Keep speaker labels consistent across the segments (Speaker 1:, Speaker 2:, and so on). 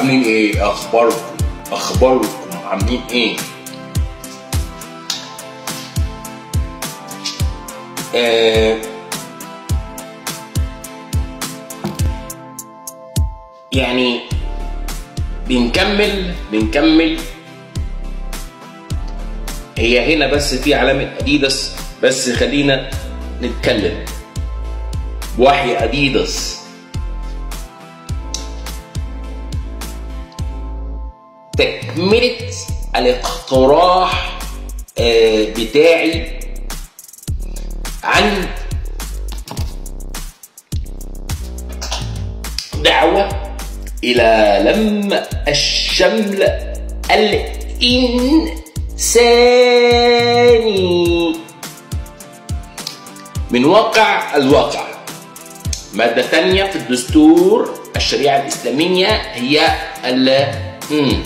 Speaker 1: عاملين ايه اخباركم اخباركم عاملين ايه آه يعني بنكمل بنكمل هي هنا بس في علامة اديداس بس خلينا نتكلم وحي اديداس تكملة الاقتراح آه، بتاعي عن دعوة إلى لم الشمل الإنساني من واقع الواقع مادة ثانية في الدستور الشريعة الإسلامية هي ال مم.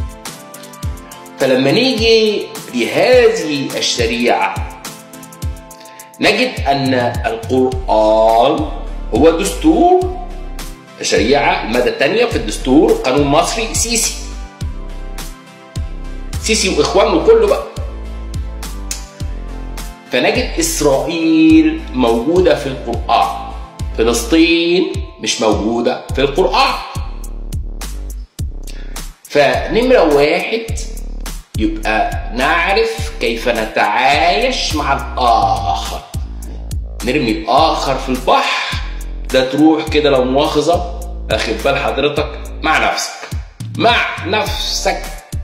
Speaker 1: فلما نيجي لهذه الشريعة نجد أن القرآن هو دستور شريعة المادة الثانية في الدستور قانون مصري سيسي سيسي وإخوانه كله بقى فنجد إسرائيل موجودة في القرآن فلسطين مش موجودة في القرآن فنمرة واحد يبقى نعرف كيف نتعايش مع الآخر نرمي الآخر في البحر ده تروح كده لو مؤاخذة أخد بال حضرتك مع نفسك مع نفسك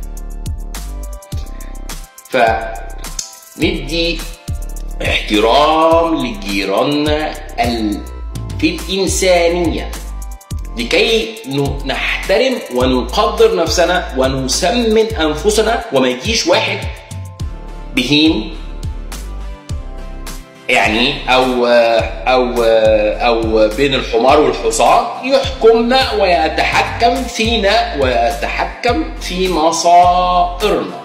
Speaker 1: فندي احترام لجيراننا ال- في الإنسانية لكي ن- نحترم ونقدر نفسنا ونسمن أنفسنا وما يجيش واحد بهين يعني او او او بين الحمار والحصان يحكمنا ويتحكم فينا ويتحكم في مصائرنا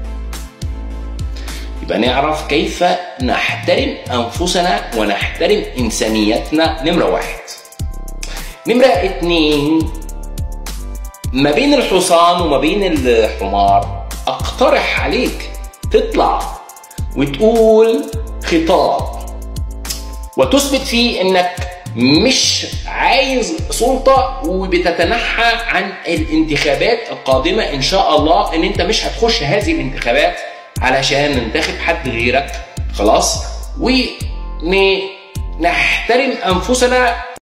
Speaker 1: يبقى نعرف كيف نحترم انفسنا ونحترم انسانيتنا نمره واحد نمره اتنين ما بين الحصان وما بين الحمار اقترح عليك تطلع وتقول خطاب وتثبت فيه انك مش عايز سلطة وبتتنحى عن الانتخابات القادمة ان شاء الله ان انت مش هتخش هذه الانتخابات علشان ننتخب حد غيرك خلاص ونحترم انفسنا